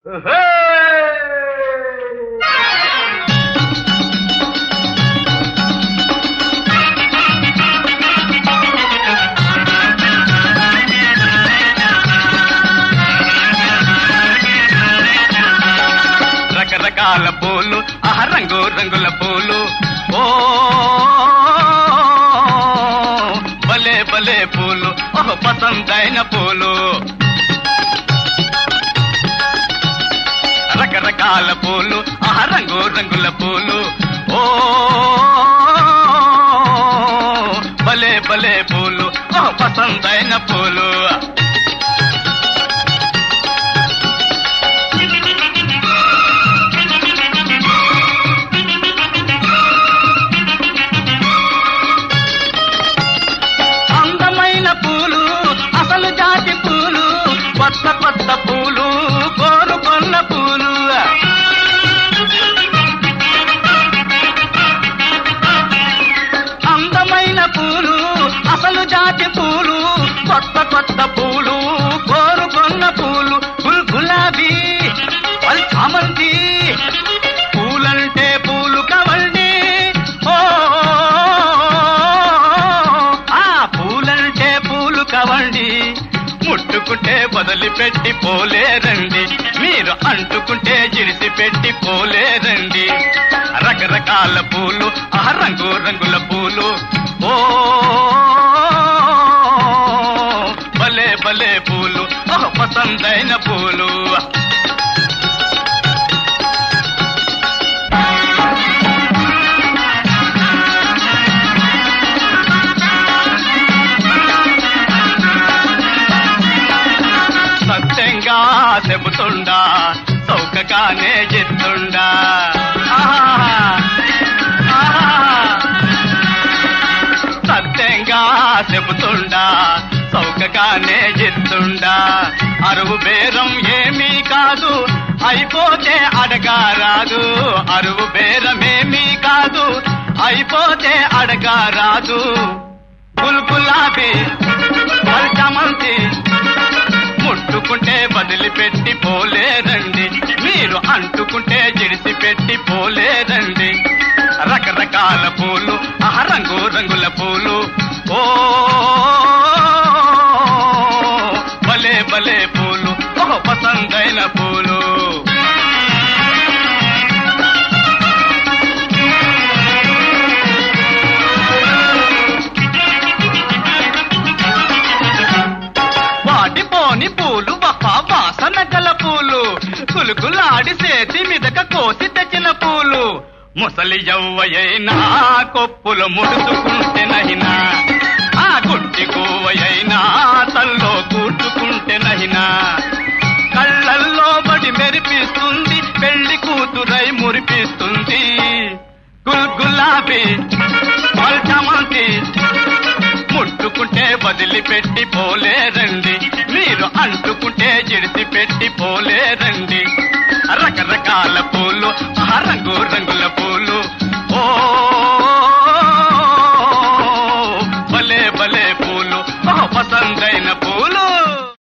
రకరకాల పూలు ఆహ రంగు రంగుల పూలు ఓ భలే భలే పూలు ఓహ్ పసందైన పూలు రకరకాల పూలు ఆహ రంగు రంగుల పూలు ఓ భలే భలే పూలు ఓహ్ పసందైన పూలు అందమైన పూలు అసలు జాతి పూలు కొత్త కొత్త పూలు కోరుకొన్న పూలు అందమైన పూలు అసలు జాతి పూలు కొత్త కొత్త పూలు కోరుకొన్న పూలు గుల్ గులాబీ పల్ చామంతి పూలంటే పూలు కవండి ఓ ఆ పూలంటే పూలు కవండి ముట్టుకుంటే వదిలిపెట్టి పోలేరండి మీరు అంటుకుంటే జిడిసి పెట్టి పోలేరండి రకరకాల పూలు ఆ రంగు రంగుల పూలు ఓ భలే భలే పూలు ఓ పసందైన పూలు సత్యంగా చెబుతుండా చౌకగానే చెప్తుండా ఆహా, ఆహా. సత్యంగా చెబుతుండా చౌకగానే చెప్తుండా అరువు బేరం ఏమీ కాదు అయిపోతే అడగారాదు అరువు బేరమేమీ కాదు అయిపోతే అడగారాదు గుల్ గులాబీ పల్చమంతి ముట్టుకుంటే వదిలిపెట్టి పోలేరండి మీరు అంటుకుంటే జిడిసి పెట్టి పోలేరండి రకరకాల పూలు ఆ రంగు రంగుల పూలు ఓ భలే భలే పూలు ఓ పసందైన పూలు వాటిపోని పూలు ఒక వాసన గల పూలు కులుకులాడి చేతి మీదక కోసి తెచ్చిన పూలు ముసలి యవ్వయైనా కొప్పులు ముడుచుకుంటే నహినా ఆ గుట్టి కోవయైనా తల్లో కూర్చుకుంటే నహినా కళ్ళల్లో బడి మెరిపిస్తుంది పెళ్లి కూతురై మురిపిస్తుంది గుల్ గులాబీ పల్చమంతి ముట్టుకుంటే వదిలిపెట్టి పోలేరండి మీరు అంటుకుంటే జిడిసి పెట్టి పోలేరండి రకరకాల పూలు ఆ రంగు రంగుల పూలు